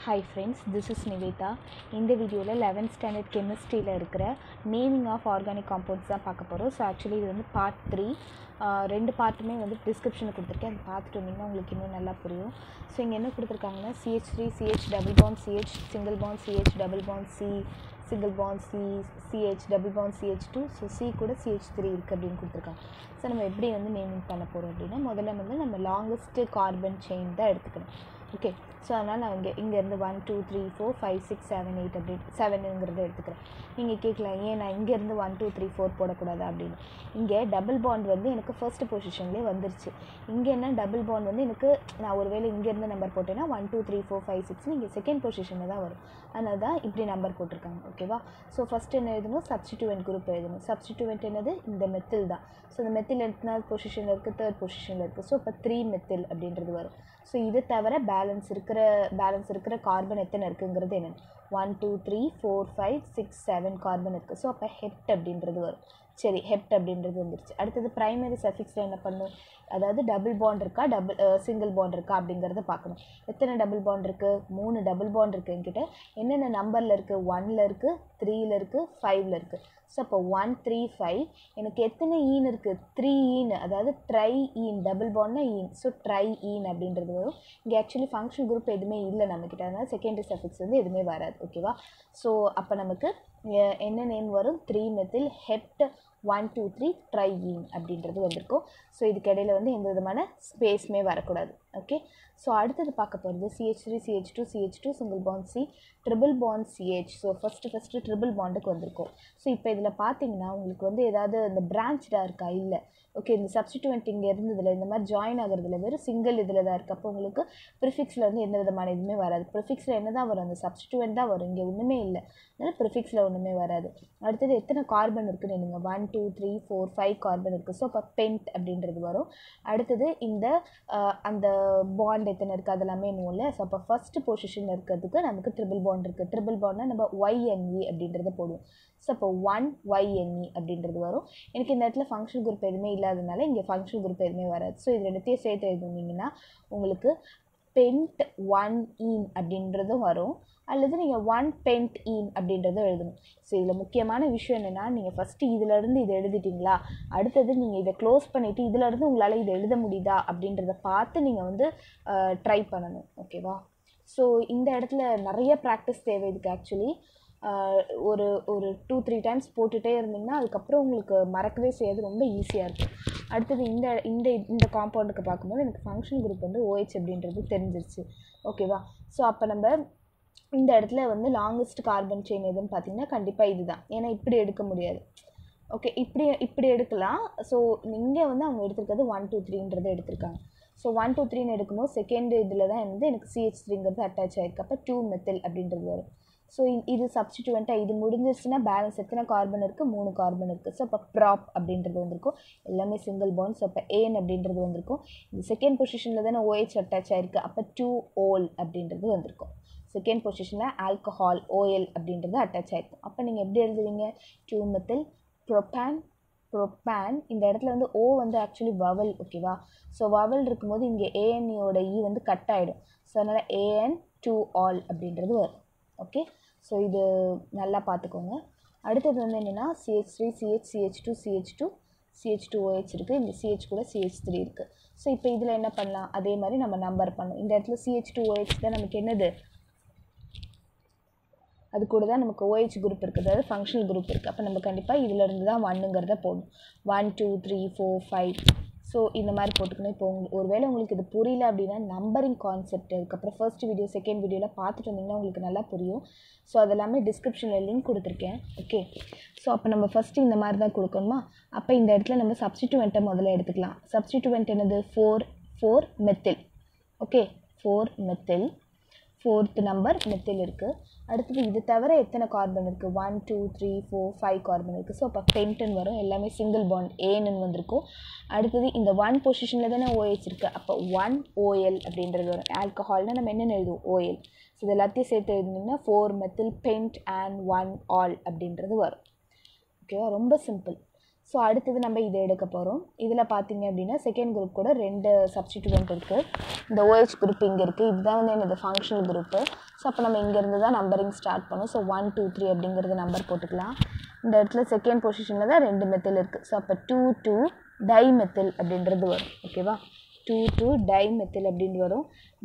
hi friends this is Nivedha இந்த வீடியோவில் eleventh standard கெமிஸ்ட்ரியில் இருக்கிற நேமிங் ஆஃப் ஆர்கானிக் காம்பவுண்ட்ஸ் தான் பார்க்க போகிறோம் ஸோ ஆக்சுவலி இது வந்து பார்ட் த்ரீ ரெண்டு பார்ட்டுமே வந்து டிஸ்கிரிப்ஷனில் கொடுத்துருக்கேன் அதை பார்த்துட்டு வந்தீங்கன்னா உங்களுக்கு இன்னும் நல்லா புரியும் ஸோ இங்கே என்ன கொடுத்துருக்காங்கன்னா CH three CH double bond CH single bond CH double bond C single bond C CH double bond CH two so C கூட சிஹெச் த்ரீ இருக்குது அப்படின்னு கொடுத்துருக்காங்க ஸோ நம்ம எப்படி வந்து நேமிங் பண்ண போகிறோம் அப்படின்னா முதல்ல வந்து நம்ம லாங்கஸ்ட்டு கார்பன் செயின் தான் எடுத்துக்கணும் ஓகே ஸோ அதனால் நான் இங்கே இங்கேருந்து one two three four five six seven eight அப்படி செவனுங்கிறத எடுத்துக்கிறேன் நீங்கள் கேட்கலாம் ஏன் நான் இங்கேருந்து ஒன் டூ த்ரீ ஃபோர் போடக்கூடாது அப்படின்னு இங்கே டபுள் பாண்ட் வந்து எனக்கு ஃபர்ஸ்ட் பொசிஷன்லேயே வந்துருச்சு இங்கே என்ன டபுள் பாண்ட் வந்து எனக்கு நான் ஒருவேளை இங்கேருந்து நம்பர் போட்டேன்னா one two three four five six இங்கே செகண்ட் பொசிஷனில் தான் வரும் அதனால தான் இப்படி நம்பர் போட்டிருக்காங்க ஓகேவா ஸோ ஃபஸ்ட் என்ன எழுதணும் சப்ஸ்டிடியூவன்ட் குரூப் எழுதணும் சப்ஸ்டிடியூவன்ட் என்னது இந்த மெத்தில் தான் ஸோ இந்த மெத்தில் எத்தனாவது பொசிஷனில் இருக்குது தேர்ட் பொசிஷனில் இருக்குது ஸோ இப்போ த்ரீ மெத்தில் அப்படின்றது வரும் ஸோ இது தவிர பேலன்ஸ் இருக்கிற பேலன்ஸ் இருக்கிற கார்பன் எத்தனை இருக்குங்கிறது என்னென்னு one two three four five six seven carbon இருக்குது ஸோ அப்போ ஹெப்ட் அப்படின்றது வரும் சரி ஹெப்ட் அப்படின்றது வந்துருச்சு அடுத்தது ப்ரைமரி சஃபிக்ஸில் என்ன பண்ணும் அதாவது டபுள் பாண்ட் இருக்கா டபுள் சிங்கிள் பாண்ட் இருக்கா அப்படிங்கிறத பார்க்கணும் எத்தனை டபுள் பாண்ட் இருக்குது மூணு டபுள் பாண்ட் இருக்குது என்கிட்ட என்னென்ன நம்பரில் இருக்குது ஒனில் இருக்குது த்ரீயில் இருக்குது ஃபைவ்ல இருக்குது ஸோ அப்போ ஒன் த்ரீ ஃபைவ் எனக்கு எத்தனை ஈன் இருக்குது த்ரீ ஈன் அதாவது ட்ரை ஈன் டபுள் பாண்ட்னா ஈன் ஸோ ட்ரை ஈன் அப்படின்றது வரும் இங்கே ஆக்சுவலி ஃபங்க்ஷன் குரூப் எதுவுமே இல்லை நம்மக்கிட்ட அதனால் செகண்டரி சஃபிக்ஸ் வந்து எதுவுமே வராது ஓகேவா ஸோ அப்போ நமக்கு என்ன நேம் வரும் three methyl hept one two three triene அப்படின்றது வந்திருக்கும் ஸோ இதுக்கு இடையில வந்து எந்த விதமான ஸ்பேஸுமே வரக்கூடாது ஓகே ஸோ அடுத்தது பார்க்க போகிறது CH three CH two CH two single bond C triple bond CH so first first triple பாண்டுக்கு வந்திருக்கும் ஸோ இப்போ இதில் பார்த்தீங்கன்னா உங்களுக்கு வந்து ஏதாவது இந்த பிரான்ச்டாக இருக்கா இல்லை ஓகே இந்த சப்ஸ்டிடியூவன்ட் இங்கே இருந்ததில் இந்த மாதிரி ஜாயின் ஆகிறதுல வெறும் சிங்கிள் இதில் தான் இருக்குது அப்போ உங்களுக்கு ப்ரிஃபிக்ஸில் வந்து எந்த விதமான இதுவுமே வராது ப்ரிஃபிக்ஸில் என்ன தான் வரும் அந்த சப்ஸ்டிடியூவன்ட் தான் வரும் இங்கே ஒன்றுமே இல்லை அதனால் ப்ரிஃபிக்ஸில் ஒன்றுமே வராது அடுத்தது எத்தனை கார்பன் இருக்குன்னு நீங்கள் one two three four five carbon இருக்குது ஸோ அப்போ பென்ட் அப்படின்றது வரும் அடுத்தது இந்த அந்த பாண்ட் எத்தனை இருக்குது அதெல்லாமே இன்னும் இல்லை ஸோ அப்போ ஃபஸ்ட்டு பொசிஷனில் இருக்கிறதுக்கு நமக்கு ட்ரிபிள் பாண்ட் இருக்குது ட்ரிபிள் பாண்ட்னா நம்ம ஒய்என்இ அப்படின்றத போடுவோம் ஸோ அப்போ ஒன் ஒய்என்இ அப்படின்றது வரும் எனக்கு இந்த இடத்துல ஃபங்க்ஷன் குரூப் எதுவுமே இல்லாதனால இங்கே ஃபங்க்ஷன் குரூப் எதுவுமே வராது ஸோ இது ரெண்டுத்தையும் சேர்த்து எழுதுனீங்கன்னா உங்களுக்கு பென்ட் ஒன் ஈன் அப்படின்றதும் வரும் அல்லது நீங்கள் ஒன் பென்ட் ஈன் அப்படின்றதும் எழுதணும் ஸோ இதில் முக்கியமான விஷயம் என்னென்னா நீங்கள் ஃபஸ்ட்டு இதிலேருந்து இதை எழுதிட்டிங்களா அடுத்தது நீங்கள் இதை க்ளோஸ் பண்ணிவிட்டு இதிலேருந்து உங்களால் இதை எழுத முடியுதா அப்படின்றத பார்த்து நீங்கள் வந்து ட்ரை பண்ணணும் ஓகேவா ஸோ இந்த இடத்துல நிறைய ப்ராக்டிஸ் தேவை இதுக்கு ஆக்சுவலி ஒரு ஒரு டூ த்ரீ டைம்ஸ் போட்டுகிட்டே இருந்தீங்கன்னா அதுக்கப்புறம் உங்களுக்கு மறக்கவே செய்யாது ரொம்ப ஈஸியாக இருக்கும் அடுத்தது இந்த இந்த இந்த காம்பவுண்டுக்கு பார்க்கும்போது எனக்கு ஃபங்க்ஷன் குரூப் வந்து ஓஹெச் அப்படின்றது தெரிஞ்சிருச்சு ஓகேவா ஸோ அப்போ நம்ம இந்த இடத்துல வந்து லாங்கஸ்ட் கார்பன் செயின் எதுன்னு பார்த்தீங்கன்னா கண்டிப்பாக இதுதான் ஏன்னா இப்படி எடுக்க முடியாது ஓகே இப்படி இப்படி எடுக்கலாம் ஸோ இங்கே வந்து அவங்க எடுத்திருக்கிறது ஒன் டூ த்ரீன்றதை எடுத்திருக்காங்க ஸோ ஒன் டூ த்ரீன்னு எடுக்கும்போது செகண்ட் இதில் தான் வந்து எனக்கு சிஹெச் த்ரீங்கிறது அட்டாச் ஆகிருக்கு அப்போ டூ மெத்தில் அப்படின்றது வரும் ஸோ இது சப்ஸ்டிடியூவெண்ட்டாக இது முடிஞ்சிருச்சுன்னா பேலன்ஸ் எத்தனை கார்பன் இருக்குது மூணு கார்பன் இருக்குது ஸோ அப்போ ப்ராப் அப்படின்றது வந்திருக்கும் எல்லாமே சிங்கிள் பாண்ட் ஸோ அப்போ ஏன் அப்படின்றது வந்திருக்கும் இந்த செகண்ட் பொசிஷனில் தானே ஓஹெச் அட்டாச் ஆகிருக்கு அப்போ டூ ஓல் அப்படின்றது வந்திருக்கும் செகண்ட் பொசிஷனில் ஆல்கஹால் ஓஎல் அப்படின்றது அட்டாச் ஆகிருக்கும் அப்போ நீங்கள் எப்படி எழுதுவீங்க டூ மெத்தில் ப்ரொப்பேன் ப்ரொப்பேன் இந்த இடத்துல வந்து ஓ வந்து ஆக்சுவலி வவல் ஓகேவா ஸோ வவல் இருக்கும்போது இங்கே ஏஎன்இயோட இ வந்து கட் ஆகிடும் ஸோ அதனால் ஏஎன் டூ ஆல் அப்படின்றது வரும் ஓகே ஸோ இது நல்லா பார்த்துக்கோங்க அடுத்தது வந்து என்னென்னா CH three CH CH two CH two CH two OH இருக்குது இந்த சிஹெச் கூட சிஹெச் த்ரீ இருக்குது ஸோ இப்போ இதில் என்ன பண்ணலாம் அதே மாதிரி நம்ம நம்பர் பண்ணணும் இந்த இடத்துல சிஹெச் டூ ஓஹெச் தான் நமக்கு என்னது அது கூட தான் நமக்கு ஓஹெச் குரூப் இருக்குது அதாவது ஃபங்க்ஷனல் குரூப் இருக்குது அப்போ நம்ம கண்டிப்பாக இதிலேருந்து தான் ஒன்னுங்கிறத போடணும் one two three four five so இந்த மாதிரி போட்டுக்கணும் இப்போ உங்களுக்கு ஒருவேளை உங்களுக்கு இது புரியல அப்படின்னா நம்பரிங் கான்செப்ட் அதுக்கப்புறம் ஃபர்ஸ்ட் வீடியோ செகண்ட் வீடியோவில் பார்த்துட்டு வந்தீங்கன்னா உங்களுக்கு நல்லா புரியும் ஸோ அதெல்லாமே டிஸ்கிரிப்ஷனில் லிங்க் கொடுத்துருக்கேன் ஓகே ஸோ அப்போ நம்ம ஃபஸ்ட்டு இந்த மாதிரி தான் கொடுக்கணுமா அப்போ இந்த இடத்துல நம்ம சப்ஸ்டிடியூவெண்ட்டை முதல்ல எடுத்துக்கலாம் சப்ஸ்டிடியூவெண்ட் என்னது four four methyl okay four methyl fourth number methyl இருக்குது அடுத்தது இது தவிர எத்தனை கார்பன் இருக்குது one two three four five carbon இருக்குது ஸோ அப்போ பென்டன் வரும் எல்லாமே சிங்கிள் பாண்ட் ஏன்னு வந்திருக்கும் அடுத்தது இந்த ஒன் பொசிஷனில் தானே ஓஹெச் இருக்குது அப்போ ஒன் ஓஎல் அப்படின்றது வரும் ஆல்கஹால்னால் நம்ம என்னென்ன எழுதுவோம் ஓஎல் ஸோ இது எல்லாத்தையும் சேர்த்து எழுதிங்கன்னா four methyl pent and one al அப்படின்றது வரும் ஓகேவா ரொம்ப சிம்பிள் ஸோ அடுத்தது நம்ம இதை எடுக்க போகிறோம் இதில் பார்த்தீங்க அப்படின்னா செகண்ட் குரூப் கூட ரெண்டு சப்ஸ்டிடியூவன்ட் இருக்குது இந்த OH குரூப் இங்கே இருக்குது இதுதான் வந்து என்னது ஃபங்க்ஷனல் குரூப்பு ஸோ அப்போ நம்ம இங்கேருந்து தான் நம்பரிங் ஸ்டார்ட் பண்ணோம் ஸோ ஒன் டூ த்ரீ அப்படிங்கிறது நம்பர் போட்டுக்கலாம் இந்த இடத்துல செகண்ட் பொசிஷனில் தான் ரெண்டு மெத்தில் இருக்குது ஸோ அப்போ டூ டூ டை மெத்தில் அப்படின்றது வரும் ஓகேவா டூ டூ டை மெத்தில் அப்படின்னு வரும்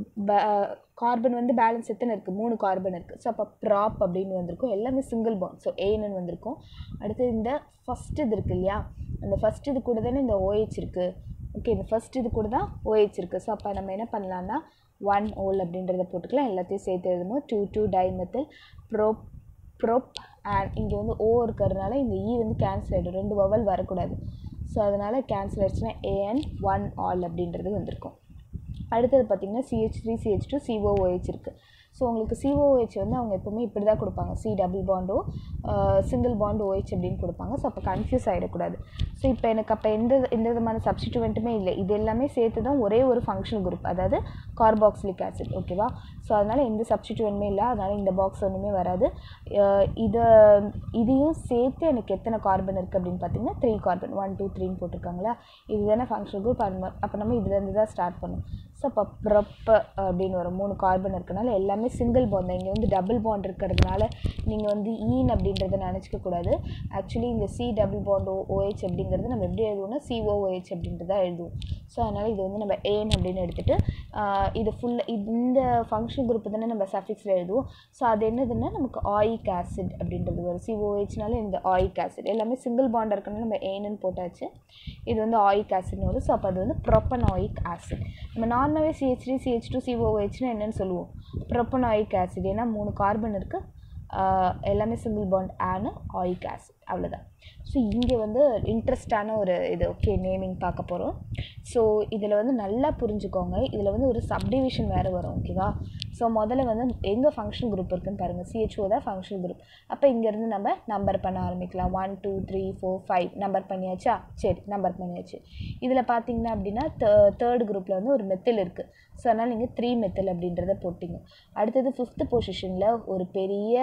கார்பன் வந்து பேலன்ஸ் எத்தனை இருக்குது மூணு கார்பன் இருக்குது ஸோ அப்போ ப்ராப் அப்படின்னு வந்திருக்கும் எல்லாமே சிங்கிள் பாண்ட் ஸோ ஏன்னு வந்திருக்கும் அடுத்து இந்த ஃபஸ்ட் இது இருக்குது இல்லையா அந்த ஃபஸ்ட் இது கூட தானே இந்த OH இருக்குது ஓகே இந்த ஃபஸ்ட் இது கூட தான் OH இருக்குது ஸோ அப்போ நம்ம என்ன பண்ணலான்னா ஒன் ஓல் அப்படின்றத போட்டுக்கலாம் எல்லாத்தையும் சேர்த்து எழுதும்போது two two dimethyl prop prop and இங்கே வந்து ஓ இருக்கிறதுனால இந்த இ வந்து கேன்சல் ஆகிடும் ரெண்டு வவல் வரக்கூடாது ஸோ அதனால் கேன்சல் ஆயிடுச்சுன்னா ஏஎன் ஒன் ஆல் அப்படின்றது வந்திருக்கும் அடுத்தது பார்த்திங்கன்னா CH three CH two COOH இருக்குது ஸோ உங்களுக்கு சிஓஓஹெச் வந்து அவங்க எப்போவுமே இப்படி தான் கொடுப்பாங்க சி டபுள் பாண்டோ சிங்கிள் பாண்ட் OH அப்படின்னு கொடுப்பாங்க ஸோ அப்போ கன்ஃபியூஸ் ஆகிடக்கூடாது ஸோ இப்போ எனக்கு அப்போ எந்த எந்த விதமான சப்ஸ்டிடியூவெண்ட்டுமே இல்லை இது எல்லாமே சேர்த்து தான் ஒரே ஒரு ஃபங்க்ஷனல் குரூப் அதாவது கார்பாக்சிலிக் ஆசிட் ஓகேவா ஸோ அதனால் எந்த சப்ஸ்டிடியூவெண்ட்டுமே இல்லை அதனால் இந்த பாக்ஸ் ஒன்றுமே வராது அஹ் இதை இதையும் சேர்த்து எனக்கு எத்தனை கார்பன் இருக்குது அப்படின்னு பார்த்தீங்கன்னா த்ரீ கார்பன் ஒன் டூ த்ரீன்னு போட்டிருக்காங்களா இது தானே ஃபங்க்ஷனல் குரூப் அப்போ நம்ம இதுலேருந்து தான் ஸ்டார்ட் பண்ணணும் ஸோ அப்போ ப்ரப்ப அப்படின்னு வரும் மூணு கார்பன் இருக்கனால எல்லாமே சிங்கிள் பாண்ட் தான் இங்கே வந்து டபுள் பாண்ட் இருக்கிறதுனால நீங்கள் வந்து ஈன் அப்படின்றத நினச்சிக்க கூடாது ஆக்சுவலி இந்த சி டபுள் பாண்ட் ஓஹெச் அப்படிங்கிறது நம்ம எப்படி எழுதுவோம்னா சிஓஓஹெச் அப்படின்றத எழுதுவோம் ஸோ அதனால் இது வந்து நம்ம ஏன் அப்படின்னு எடுத்துகிட்டு இது ஃபுல்லாக இந்த ஃபங்க்ஷன் குரூப் தானே நம்ம சஃபிக்ஸில் எழுதுவோம் ஸோ அது என்னதுன்னா நமக்கு ஆயிக் ஆசிட் அப்படின்றது வரும் சிஓஹெச்னால இந்த ஆயிக் ஆசிட் எல்லாமே சிங்கிள் பாண்ட் இருக்கனால நம்ம ஏன்னு போட்டாச்சு இது வந்து ஆயிக் ஆசிட்னு வரும் ஸோ அப்போ அது வந்து ப்ரொப்பனாயிக் ஆசிட் நம்ம நார்மலாகவே சிஹெச் த்ரீ சிஹெச் டூ சிஓஹெச்னு என்னென்னு சொல்லுவோம் ப்ரொப்பனாயிக் ஆசிட் ஏன்னா மூணு கார்பன் இருக்குது எல்லாமே சிங்கிள் பாண்ட் ஆனு ஆயிக் ஆசிட் அவ்வளோதான் ஸோ இங்கே வந்து இன்ட்ரெஸ்டான ஒரு இது ஓகே நேமிங் பார்க்க போகிறோம் ஸோ இதில் வந்து நல்லா புரிஞ்சுக்கோங்க இதில் வந்து ஒரு சப்டிவிஷன் வேறு வரும் ஓகேவா ஸோ முதல்ல வந்து எங்கே ஃபங்க்ஷன் குரூப் இருக்குன்னு பாருங்கள் சிஹெச்ஓ தான் ஃபங்க்ஷன் குரூப் அப்போ இங்கேருந்து நம்ம நம்பர் பண்ண ஆரம்பிக்கலாம் one two three four five number பண்ணியாச்சா சரி நம்பர் பண்ணியாச்சு இதில் பார்த்தீங்கன்னா அப்படின்னா தேர்ட் குரூப்பில் வந்து ஒரு மெத்தில் இருக்குது ஸோ அதனால் நீங்கள் த்ரீ மெத்தில் அப்படின்றத போட்டிங்க அடுத்தது ஃபிஃப்த்து பொசிஷனில் ஒரு பெரிய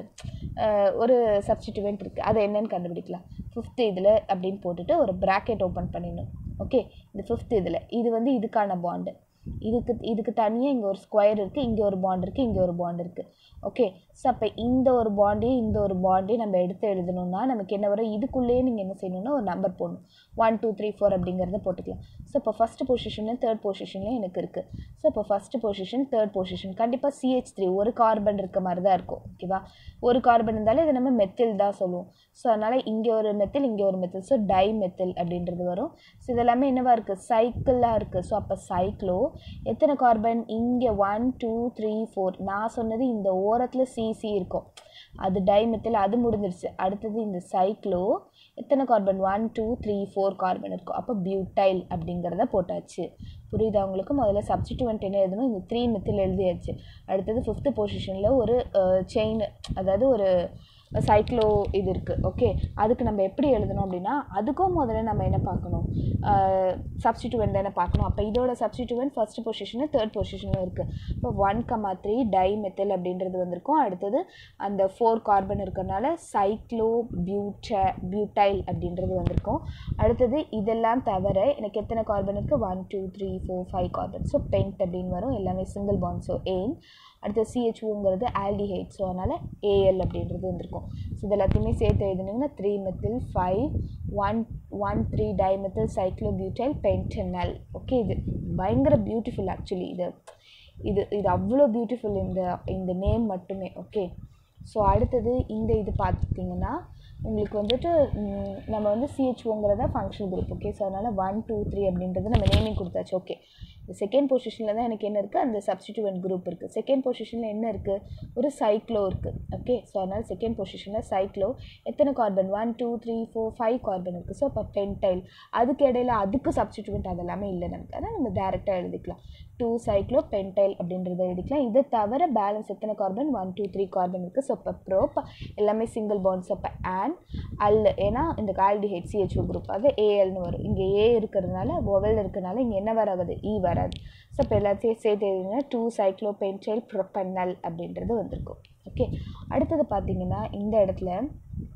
அஹ், ஒரு சப்ஸ்டிடியூவெண்ட் இருக்குது அதை என்னன்னு கண்டுபிடிக்கலாம் ஃபிஃப்த்து இதில் அப்படின்னு போட்டுட்டு ஒரு ப்ராக்கெட் ஓப்பன் பண்ணிடணும் ஓகே இந்த ஃபிஃப்த் இதில் இது வந்து இதுக்கான பாண்டு இதுக்கு இதுக்கு தனியாக இங்கே ஒரு ஸ்கொயர் இருக்குது இங்கே ஒரு பாண்ட் இருக்குது இங்கே ஒரு பாண்ட் இருக்குது ஓகே ஸோ அப்போ இந்த ஒரு பாண்டையும் இந்த ஒரு பாண்டையும் நம்ம எடுத்து எழுதணும்னா நமக்கு என்ன வரும் இதுக்குள்ளேயே நீங்கள் என்ன செய்யணும்னா ஒரு நம்பர் போடணும் ஒன் டூ த்ரீ ஃபோர் அப்படிங்கிறத போட்டுக்கலாம் ஸோ இப்போ ஃபஸ்ட்டு பொசிஷனு தேர்ட் பொசிஷன்லேயும் எனக்கு இருக்குது ஸோ இப்போ ஃபஸ்ட்டு பொசிஷன் தேர்ட் பொசிஷன் கண்டிப்பாக சிஹெச் த்ரீ ஒரு கார்பன் இருக்க மாதிரி தான் இருக்கும் ஓகேவா ஒரு கார்பன் இருந்தாலும் இதை நம்ம மெத்தில் தான் சொல்லுவோம் ஸோ அதனால் இங்கே ஒரு மெத்தில் இங்கே ஒரு மெத்தில் ஸோ டை மெத்தில் அப்படின்றது வரும் ஸோ இதெல்லாமே என்னவா இருக்குது சைக்கிளாக இருக்குது ஸோ அப்போ சைக்ளோ எத்தனை கார்பன் இங்கே ஒன் டூ த்ரீ ஃபோர் நான் சொன்னது இந்த ஓரத்தில் சிசி இருக்கும் அது டைமெத்தில் அது முடிஞ்சிருச்சு அடுத்தது இந்த சைக்ளோ எத்தனை carbon one two three four carbon இருக்கும் அப்போ பியூட்டைல் அப்படிங்கிறத போட்டாச்சு புரியுதா உங்களுக்கு முதல்ல சப்ஸ்டிடியூவன்ட் என்ன எழுதணும் இந்த த்ரீ மெத்தில் எழுதியாச்சு அடுத்தது ஃபிஃப்த்து பொசிஷனில் ஒரு செயின் அதாவது ஒரு சைக்ளோ இது இருக்குது ஓகே அதுக்கு நம்ம எப்படி எழுதணும் அப்படின்னா அதுக்கும் முதல்ல நம்ம என்ன பார்க்கணும் சப்ஸ்டிடியூவன்ட் தானே பார்க்கணும் அப்போ இதோட சப்ஸ்டிடியூவன்ட் ஃபர்ஸ்ட் பொசிஷனு தேர்ட் பொசிஷனில் இருக்குது இப்போ one comma three di methyl அப்படின்றது வந்திருக்கும் அடுத்தது அந்த ஃபோர் கார்பன் இருக்கிறனால சைக்ளோ பியூட்ட பியூட்டைல் அப்படின்றது வந்திருக்கும் அடுத்தது இதெல்லாம் தவிர எனக்கு எத்தனை கார்பன் இருக்குது one two three four five carbon so pent அப்படின்னு வரும் எல்லாமே சிங்கிள் பாண்ட் ஸோ எயின் அடுத்து சிஹெச்ஓங்கிறது ஆல்டிஹைட் ஸோ அதனால் ஏஎல் அப்படின்றது வந்திருக்கும் ஸோ இது எல்லாத்தையுமே சேர்த்து எழுதுனீங்கன்னா three methyl five one one three dimethyl cyclobutyl pentanal okay இது பயங்கர பியூட்டிஃபுல் ஆக்சுவலி இது இது இது அவ்வளோ பியூட்டிஃபுல் இந்த இந்த நேம் மட்டுமே ஓகே ஸோ அடுத்தது இந்த இது பார்த்துக்கிட்டிங்கன்னா உங்களுக்கு வந்துட்டு ம், நம்ம வந்து சிஹெச்ஓங்கிறத ஃபங்க்ஷன் குரூப் ஓகே ஸோ அதனால் ஒன் டூ த்ரீ அப்படின்றது நம்ம நேமிங் கொடுத்தாச்சு ஓகே செகண்ட் பொசிஷனில் தான் எனக்கு என்ன இருக்குது அந்த சப்ஸ்டிடியூவன்ட் குரூப் இருக்குது செகண்ட் பொசிஷனில் என்ன இருக்குது ஒரு சைக்ளோ இருக்குது ஓகே ஸோ அதனால் செகண்ட் பொசிஷனில் சைக்ளோ எத்தனை carbon one two three four five carbon இருக்குது ஸோ அப்போ பென்டைல் அதுக்கு இடையில அதுக்கு சப்ஸ்டிடியூவன்ட் அதெல்லாமே இல்லை நமக்கு அதனால் நம்ம டேரெக்டாக எழுதிக்கலாம் டூ சைக்ளோ பென்டைல் அப்படின்றத எழுதிக்கலாம் இதை தவிர பேலன்ஸ் எத்தனை carbon one two three carbon இருக்குது ஸோ இப்போ ப்ரோப் எல்லாமே சிங்கிள் பாண்ட்ஸ் அப்போ ஆன் அல் ஏன்னா இந்த ஆல்டிஹைட் சிஹெச்ஓ குரூப் அது ஏஎல்னு வரும் இங்கே ஏ இருக்கிறதுனால ஒவல் இருக்கிறதுனால இங்கே என்ன வராது இ வராது ஸோ இப்போ எல்லாத்தையும் சேர்த்து எழுதினா டூ சைக்ளோ பென்டைல் ப்ரொப்பனல் அப்படின்றது வந்திருக்கும் ஓகே அடுத்தது பார்த்தீங்கன்னா இந்த இடத்துல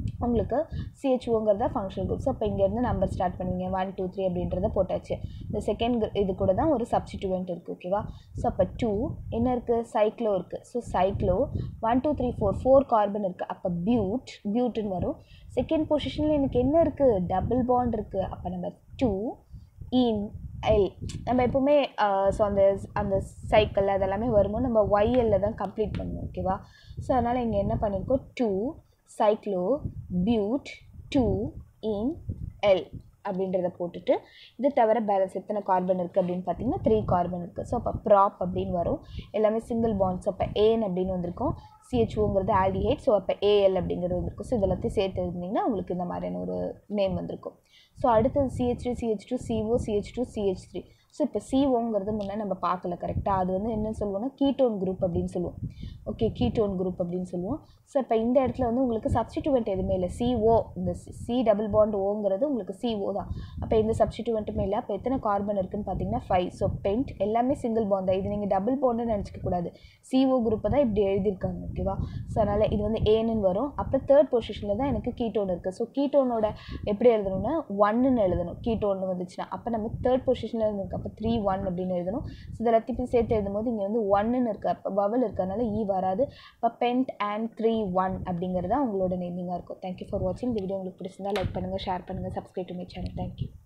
உங்களுக்கு சிஹெச்ஓங்கிறத ஃபங்க்ஷனல் குரூப் ஸோ அப்போ இங்கேருந்து நம்பர் ஸ்டார்ட் பண்ணுவீங்க ஒன் டூ த்ரீ அப்படின்றத போட்டாச்சு இந்த செகண்ட் இது கூட தான் ஒரு சப்ஸ்டிடியூவெண்ட் இருக்குது ஓகேவா ஸோ அப்போ டூ என்ன இருக்குது சைக்ளோ இருக்குது so cyclo one two three four four carbon இருக்குது அப்போ பியூட் பியூட்டுன்னு வரும் செகண்ட் பொசிஷனில் எனக்கு என்ன இருக்குது டபுள் பாண்ட் இருக்குது அப்போ நம்ம டூ இன் எல் நம்ம எப்போவுமே ஸோ அந்த அந்த சைக்கிள் அதெல்லாமே வரும்போது நம்ம ஒய்எல்ல தான் கம்ப்ளீட் பண்ணுவோம் ஓகேவா ஸோ அதனால் இங்கே என்ன பண்ணியிருக்கோம் two cyclo but two en L அப்படின்றத போட்டுட்டு இது தவிர பேலன்ஸ் எத்தனை கார்பன் இருக்குது அப்படின்னு பார்த்தீங்கன்னா த்ரீ கார்பன் இருக்குது ஸோ அப்போ ப்ராப் அப்படின்னு வரும் எல்லாமே சிங்கிள் பாண்ட்ஸ் அப்போ ஏன் அப்படின்னு வந்திருக்கும் சிஹெச்ஓங்கிறது ஆல்டிஹைட் ஸோ அப்போ ஏஎல் அப்படிங்கிறது வந்திருக்கும் ஸோ இதெல்லாத்தையும் சேர்த்து இருந்தீங்கன்னா உங்களுக்கு இந்த மாதிரியான ஒரு நேம் வந்திருக்கும் ஸோ அடுத்தது CH two CH two CO CH two CH three so இப்போ சிஓங்கிறது முன்னே நம்ம பார்க்கல கரெக்டாக அது வந்து என்ன சொல்லுவோம்னா கீட்டோன் குரூப் அப்படின்னு சொல்லுவோம் ஓகே கீட்டோன் குரூப் அப்படின்னு சொல்லுவோம் ஸோ இப்போ இந்த இடத்துல வந்து உங்களுக்கு சப்ஸ்டிடியூவெண்ட் எதுவுமே இல்லை சிஓ இந்த சி டபுள் பாண்ட் ஓங்கிறது உங்களுக்கு சிஓ தான் அப்போ எந்த சப்ஸ்டிடியூவெண்ட்டுமே இல்லை அப்போ எத்தனை கார்பன் இருக்குன்னு பார்த்தீங்கன்னா ஃபைவ் ஸோ பெயிண்ட் எல்லாமே சிங்கிள் பாண்ட் தான் இது நீங்கள் டபுள் பாண்டுன்னு நினச்சிக்க கூடாது சிஓ குரூப்பை தான் இப்படி எழுதியிருக்காங்க ஓகேவா ஸோ அதனால் இது வந்து ஏன்னு வரும் அப்புறம் தேர்ட் பொசிஷனில் தான் எனக்கு கீட்டோன் இருக்குது ஸோ கீட்டோனோட எப்படி எழுதணும்னா ஒன்னுன்னு எழுதணும் கீட்டோன்னு வந்துச்சுன்னா அப்போ நம்ம தேர்ட் பொசிஷனில் இருந்திருக்கு அப்போ த்ரீ ஒன் அப்படின்னு எழுதணும் ஸோ இதை எல்லாத்தையும் சேர்த்து எழுதும்போது இங்கே வந்து ஒன்னுன்னு இருக்குது அப்போ பவல் இருக்கிறதுனால ஈ வராது இப்போ பென்ட் அண்ட் த்ரீ ஒன் அப்படிங்கிறது அவங்களோட நேமிங்காக இருக்கும் தேங்க்யூ ஃபார் வாட்சிங் இந்த வீடியோ உங்களுக்கு பிடிச்சிருந்தா லைக் பண்ணுங்கள் ஷேர் பண்ணுங்கள் subscribe to my channel thank you